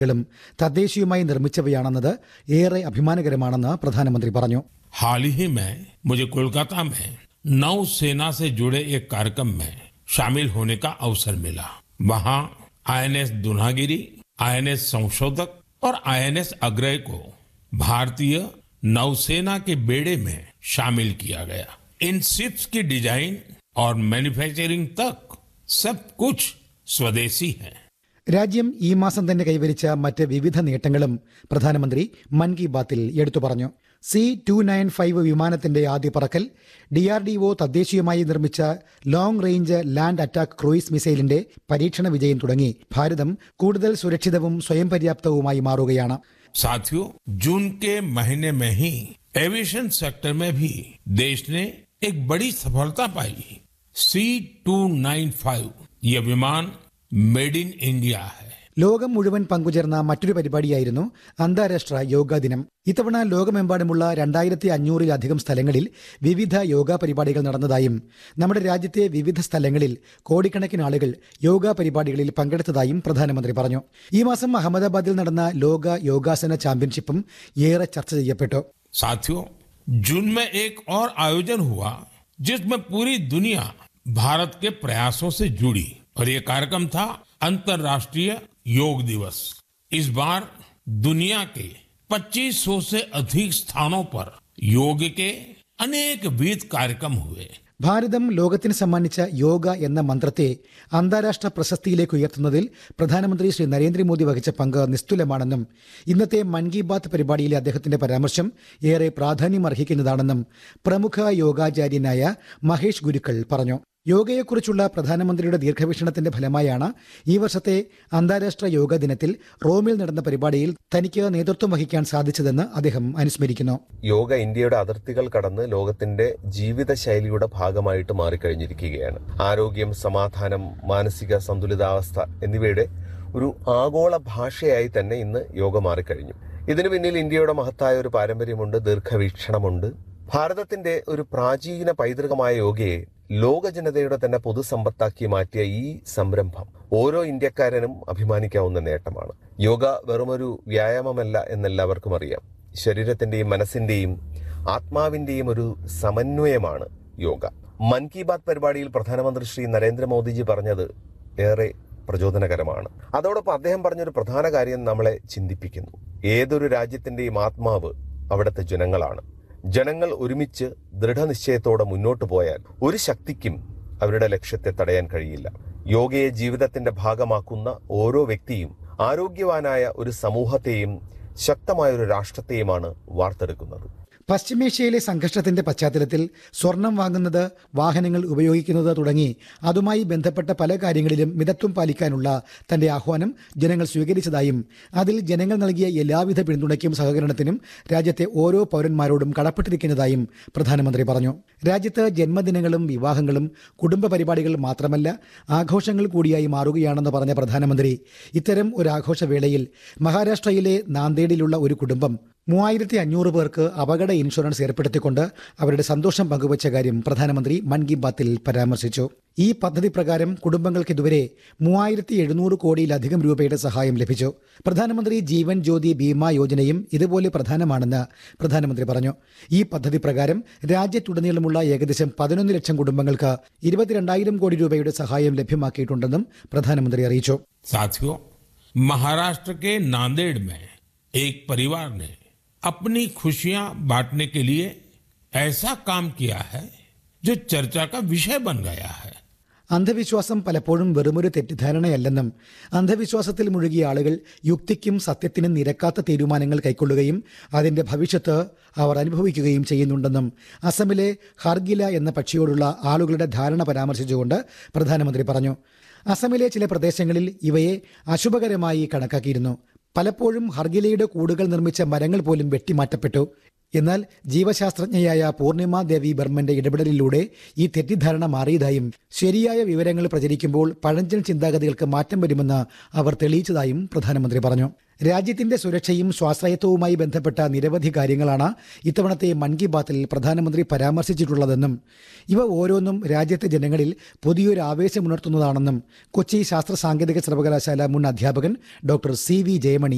കളും തദ്ദേശീയമായി നിർമ്മിച്ചവയാണെന്നത് ഏറെ അഭിമാനകരമാണെന്ന് പ്രധാനമന്ത്രി പറഞ്ഞു हाल ही में मुझे कोलकाता में नौसेना से जुड़े एक कार्यक्रम में शामिल होने का अवसर मिला वहां आईएनएस दुनागिरी आईएनएस संशोधक और आईएनएस अग्रय को भारतीय नौसेना के बेड़े में शामिल किया गया इन शिप्स की डिजाइन और मैन्युफैक्चरिंग तक सब कुछ स्वदेशी है രാജ്യം ഈ മാസം തന്നെ കൈവരിച്ച മറ്റ് വിവിധ നേട്ടങ്ങളും പ്രധാനമന്ത്രി മൻ കി ബാത്തിൽ എടുത്തു പറഞ്ഞു സി ടു നയൻ ഫൈവ് വിമാനത്തിന്റെ ആദ്യ പറക്കൽ ഡിആർഡിഒ തദ്ദേശീയമായി നിർമ്മിച്ച long range land attack cruise മിസൈലിന്റെ പരീക്ഷണ വിജയം തുടങ്ങി ഭാരതം കൂടുതൽ സുരക്ഷിതവും സ്വയം പര്യാപ്തവുമായി മാറുകയാണ് साथियों जून के महीने में ही एविएशन सेक्टर में भी देश ने एक बड़ी सफलता पाई सी टू नाइन फाइव ये विमान मेड इन इंडिया है ലോകം മുഴുവൻ പങ്കുചേർന്ന മറ്റൊരു പരിപാടിയായിരുന്നു അന്താരാഷ്ട്ര യോഗാ ദിനം ഇത്തവണ ലോകമെമ്പാടുമുള്ള രണ്ടായിരത്തി അഞ്ഞൂറിലധികം സ്ഥലങ്ങളിൽ വിവിധ യോഗാ പരിപാടികൾ നടന്നതായും നമ്മുടെ രാജ്യത്തെ വിവിധ സ്ഥലങ്ങളിൽ കോടിക്കണക്കിന് ആളുകൾ യോഗാ പരിപാടികളിൽ പങ്കെടുത്തതായും പ്രധാനമന്ത്രി പറഞ്ഞു ഈ മാസം അഹമ്മദാബാദിൽ നടന്ന ലോക യോഗാസന ചാമ്പ്യൻഷിപ്പും ഏറെ ചർച്ച ചെയ്യപ്പെട്ടു साथियों जून में एक और आयोजन हुआ जिसमें पूरी दुनिया भारत के प्रयासों से जुड़ी और ये कार्यक्रम था अंतर्राष्ट्रीय योग दिवस इस बार दुनिया के 2500 से अधिक स्थानों पर योग के अनेक विध कार्यक्रम हुए ഭാരതം ലോകത്തിന് സമ്മാനിച്ച യോഗ എന്ന മന്ത്രത്തെ അന്താരാഷ്ട്ര പ്രശസ്തിയിലേക്ക് ഉയർത്തുന്നതിൽ പ്രധാനമന്ത്രി ശ്രീ നരേന്ദ്രമോദി വഹിച്ച പങ്ക് നിസ്തുലമാണെന്നും ഇന്നത്തെ മൻ കി ബാത്ത് പരിപാടിയിലെ അദ്ദേഹത്തിന്റെ പരാമർശം ഏറെ പ്രാധാന്യമർഹിക്കുന്നതാണെന്നും പ്രമുഖ യോഗാചാര്യനായ മഹേഷ് ഗുരുക്കൾ പറഞ്ഞു യോഗയെക്കുറിച്ചുള്ള പ്രധാനമന്ത്രിയുടെ ദീർഘവീക്ഷണത്തിന്റെ ഫലമായാണ് ഈ വർഷത്തെ അന്താരാഷ്ട്ര യോഗ ദിനത്തിൽ റോമിൽ നടന്ന പരിപാടിയിൽ തനിക്ക് നേതൃത്വം വഹിക്കാൻ സാധിച്ചതെന്ന് അദ്ദേഹം അനുസ്മരിക്കുന്നു യോഗ ഇന്ത്യയുടെ അതിർത്തികൾ കടന്ന് ലോകത്തിന്റെ ജീവിതശൈലിയുടെ ഭാഗമായിട്ട് മാറിക്കഴിഞ്ഞിരിക്കുകയാണ് ആരോഗ്യം സമാധാനം മാനസിക സന്തുലിതാവസ്ഥ എന്നിവയുടെ ഒരു ആഗോള ഭാഷയായി തന്നെ ഇന്ന് യോഗ മാറിക്കഴിഞ്ഞു ഇതിനു പിന്നിൽ ഇന്ത്യയുടെ മഹത്തായ ഒരു പാരമ്പര്യമുണ്ട് ദീർഘവീക്ഷണമുണ്ട് ഭാരതത്തിന്റെ ഒരു പ്രാചീന പൈതൃകമായ യോഗയെ ലോക ജനതയുടെ തന്നെ പൊതുസമ്പത്താക്കി മാറ്റിയ ഈ സംരംഭം ഓരോ ഇന്ത്യക്കാരനും അഭിമാനിക്കാവുന്ന നേട്ടമാണ് യോഗ വെറുമൊരു വ്യായാമമല്ല എന്നെല്ലാവർക്കും അറിയാം ശരീരത്തിന്റെയും മനസ്സിന്റെയും ആത്മാവിന്റെയും ഒരു സമന്വയമാണ് യോഗ മൻ കി ബാത് പരിപാടിയിൽ പ്രധാനമന്ത്രി ശ്രീ നരേന്ദ്രമോദിജി പറഞ്ഞത് ഏറെ പ്രചോദനകരമാണ് അതോടൊപ്പം അദ്ദേഹം പറഞ്ഞൊരു പ്രധാന കാര്യം നമ്മളെ ചിന്തിപ്പിക്കുന്നു ഏതൊരു രാജ്യത്തിന്റെയും ആത്മാവ് അവിടുത്തെ ജനങ്ങളാണ് ജനങ്ങൾ ഒരുമിച്ച് ദൃഢനിശ്ചയത്തോടെ മുന്നോട്ട് പോയാൽ ഒരു ശക്തിക്കും അവരുടെ ലക്ഷ്യത്തെ തടയാൻ കഴിയില്ല യോഗയെ ജീവിതത്തിന്റെ ഭാഗമാക്കുന്ന ഓരോ വ്യക്തിയും ആരോഗ്യവാനായ ഒരു സമൂഹത്തെയും ശക്തമായ ഒരു രാഷ്ട്രത്തെയുമാണ് വാർത്തെടുക്കുന്നത് പശ്ചിമേഷ്യയിലെ സംഘർഷത്തിന്റെ പശ്ചാത്തലത്തിൽ സ്വർണം വാങ്ങുന്നത് വാഹനങ്ങൾ ഉപയോഗിക്കുന്നത് തുടങ്ങി അതുമായി ബന്ധപ്പെട്ട പല കാര്യങ്ങളിലും മിതത്വം പാലിക്കാനുള്ള തന്റെ ആഹ്വാനം ജനങ്ങൾ സ്വീകരിച്ചതായും അതിൽ ജനങ്ങൾ നൽകിയ എല്ലാവിധ പിന്തുണയ്ക്കും സഹകരണത്തിനും രാജ്യത്തെ ഓരോ പൗരന്മാരോടും കടപ്പെട്ടിരിക്കുന്നതായും പ്രധാനമന്ത്രി പറഞ്ഞു രാജ്യത്ത് ജന്മദിനങ്ങളും വിവാഹങ്ങളും കുടുംബ പരിപാടികൾ മാത്രമല്ല ആഘോഷങ്ങൾ കൂടിയായി മാറുകയാണെന്ന് പറഞ്ഞ പ്രധാനമന്ത്രി ഇത്തരം ഒരു ആഘോഷവേളയിൽ മഹാരാഷ്ട്രയിലെ നാന്ദേഡിലുള്ള ഒരു കുടുംബം മൂവായിരത്തി അഞ്ഞൂറ് പേർക്ക് അപകട ഇൻഷുറൻസ് ഏർപ്പെടുത്തിക്കൊണ്ട് അവരുടെ സന്തോഷം പങ്കുവച്ച കാര്യം പ്രധാനമന്ത്രി മൻ കി ബാത്തിൽ പരാമർശിച്ചു ഈ പദ്ധതി പ്രകാരം കുടുംബങ്ങൾക്ക് ഇതുവരെ മൂവായിരത്തി എഴുന്നൂറ് കോടിയിലധികം രൂപയുടെ സഹായം ലഭിച്ചു പ്രധാനമന്ത്രി ജീവൻ ജ്യോതി ബീമ യോജനയും ഇതുപോലെ പ്രധാനമാണെന്ന് പ്രധാനമന്ത്രി പറഞ്ഞു ഈ പദ്ധതി പ്രകാരം രാജ്യത്തുടനീളമുള്ള ഏകദേശം പതിനൊന്ന് ലക്ഷം കുടുംബങ്ങൾക്ക് ഇരുപത്തിരണ്ടായിരം കോടി രൂപയുടെ സഹായം ലഭ്യമാക്കിയിട്ടുണ്ടെന്നും പ്രധാനമന്ത്രി അറിയിച്ചു साथियों महाराष्ट्र के नांदेड़ में एक परिवार ने अपनी खुशियां बांटने के लिए ऐसा काम किया है जो चर्चा का विषय बन गया है അന്ധവിശ്വാസം പലപ്പോഴും വെറുമൊരു തെറ്റിദ്ധാരണയല്ലെന്നും അന്ധവിശ്വാസത്തിൽ മുഴുകിയ ആളുകൾ യുക്തിക്കും സത്യത്തിനും നിരക്കാത്ത തീരുമാനങ്ങൾ കൈക്കൊള്ളുകയും അതിന്റെ ഭവിഷ്യത്ത് അവർ അനുഭവിക്കുകയും ചെയ്യുന്നുണ്ടെന്നും അസമിലെ ഹർഗില എന്ന പക്ഷിയോടുള്ള ആളുകളുടെ ധാരണ പരാമർശിച്ചുകൊണ്ട് പ്രധാനമന്ത്രി പറഞ്ഞു അസമിലെ ചില പ്രദേശങ്ങളിൽ ഇവയെ അശുഭകരമായി കണക്കാക്കിയിരുന്നു പലപ്പോഴും ഹർഗിലയുടെ കൂടുകൾ നിർമ്മിച്ച മരങ്ങൾ പോലും വെട്ടിമാറ്റപ്പെട്ടു എന്നാൽ ജീവശാസ്ത്രജ്ഞയായ പൂർണിമ ദേവി ബർമന്റെ ഇടപെടലിലൂടെ ഈ തെറ്റിദ്ധാരണ മാറിയതായും ശരിയായ വിവരങ്ങൾ പ്രചരിക്കുമ്പോൾ പഴഞ്ചൻ ചിന്താഗതികൾക്ക് മാറ്റം വരുമെന്ന് അവർ തെളിയിച്ചതായും പ്രധാനമന്ത്രി പറഞ്ഞു രാജ്യത്തിന്റെ സുരക്ഷയും സ്വാശ്രയത്വവുമായി ബന്ധപ്പെട്ട നിരവധി കാര്യങ്ങളാണ് ഇത്തവണത്തെ മൻ കി ബാത്തിൽ പ്രധാനമന്ത്രി പരാമർശിച്ചിട്ടുള്ളതെന്നും ഇവ ഓരോന്നും രാജ്യത്തെ ജനങ്ങളിൽ പുതിയൊരു ആവേശമുണർത്തുന്നതാണെന്നും കൊച്ചി ശാസ്ത്ര സാങ്കേതിക സർവകലാശാല മുൻ അധ്യാപകൻ ഡോക്ടർ സി വി ജയമണി